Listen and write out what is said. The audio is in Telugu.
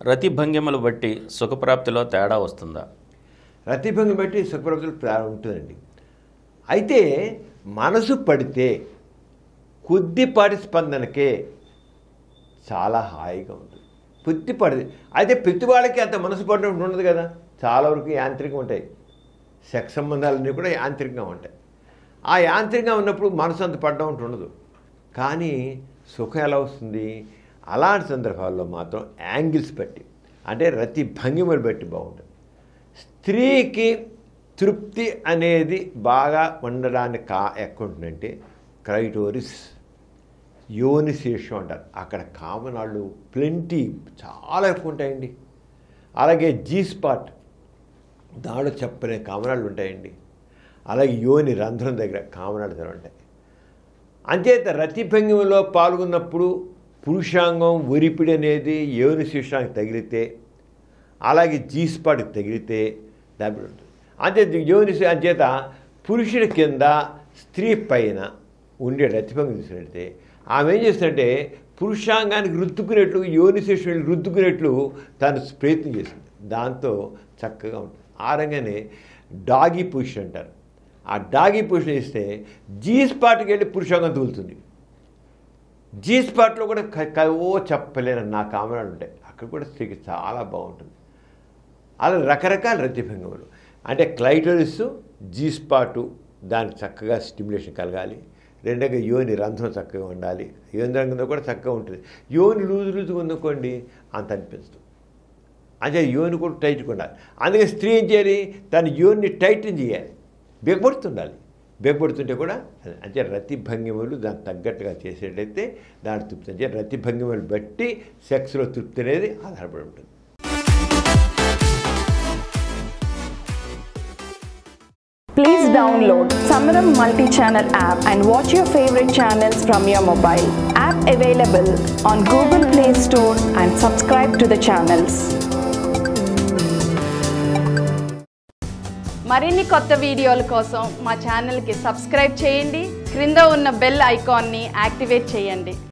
రతి భంగిమలు బట్టి సుఖప్రాప్తిలో తేడా వస్తుందా రతిభంగి బట్టి సుఖప్రభుతులు ప్రారంభం ఉంటుందండి అయితే మనసు పడితే కొద్దిపాటి స్పందనకే చాలా హాయిగా ఉంటుంది కొద్దిపాటి అయితే ప్రతి వాళ్ళకి అంత మనసు పడినట్టు ఉండదు కదా చాలా వరకు యాంత్రికం ఉంటాయి సెక్స్ సంబంధాలన్నీ కూడా యాంత్రికంగా ఉంటాయి ఆ యాంత్రికంగా ఉన్నప్పుడు మనసు అంత పడడం అంటూ ఉండదు కానీ సుఖం ఎలా వస్తుంది అలాంటి సందర్భాల్లో మాత్రం యాంగిల్స్ బట్టి అంటే రతి భంగిమలు బట్టి బాగుంటుంది స్త్రీకి తృప్తి అనేది బాగా ఉండడానికి కా ఎక్కడుంటుందంటే క్రైటోరిస్ యోని శీర్షం అంటారు అక్కడ కామనాళ్ళు ప్లెంటీ చాలా ఎక్కువ ఉంటాయండి అలాగే జీ స్పాట్ దాంట్లో చెప్పనే కామనాళ్ళు ఉంటాయండి అలాగే యోని రంధ్రం దగ్గర కామనాళ్ళు చాలా ఉంటాయి అంచేత రతిభంగిమలో పాల్గొన్నప్పుడు పురుషాంగం ఒరిపిడి అనేది యోని శీర్షానికి తగిలితే అలాగే జీ స్పాట్కి తగిలితే దాబిడి ఉంటుంది అంతే యోని శీ- అంచేత పురుషుడి కింద స్త్రీ పైన ఉండే రతిభంగి చూసినట్టే ఆమె ఏం చేస్తుందంటే పురుషాంగానికి రుద్దుకునేట్లు యోని శీర్షుని రుద్దుకునేట్లు తను ప్రయత్నం చేసింది దాంతో చక్కగా ఉంటుంది ఆ రంగానే డాగీ పొజిషన్ అంటారు ఆ డాగీ పొజిషన్ ఇస్తే జీ స్పాట్కి వెళ్ళి పురుషాంగం తూలుతుంది జీ స్పాట్లో కూడా క- క- ఓ చెప్పలేని నా కామరాలు ఉంటాయి అక్కడ కూడా స్త్రీకి చాలా బాగుంటుంది అలా రకరకాల రతిభంగములు అంటే క్లైటోరిస్ జీ స్పాటు దానికి చక్కగా స్టిమ్యులేషన్ కలగాలి రెండోగా యోని రంధ్రం చక్కగా ఉండాలి యోని రంధ్రం కూడా చక్కగా ఉంటుంది యోని లూజు లూజుగా ఉందనుకోండి అంత అనిపిస్తుంది అంటే యోని కూడా టైట్గా ఉండాలి అందుకే స్త్రీ ఏం చేయాలి తన యోని టైట్ని చేయాలి బెగపడుతుండాలి బెగపడుతుంటే కూడా అదే. అంటే రతి భంగిమలు దానికి తగ్గట్టుగా చేసేటైతే దాని తృప్తి అంటే రతి భంగిమలు బట్టి సెక్స్లో తృప్తి అనేది ఆధారపడి ఉంటుంది Please download Samaram multi-channel app and watch your favorite channels from your mobile. App available on Google Play Store and subscribe to the channels. మరిన్ని కొత్త వీడియోల కోసం మా ఛానల్కి సబ్స్క్రైబ్ చేయండి క్రింద ఉన్న బెల్ ఐకాన్ని యాక్టివేట్ చేయండి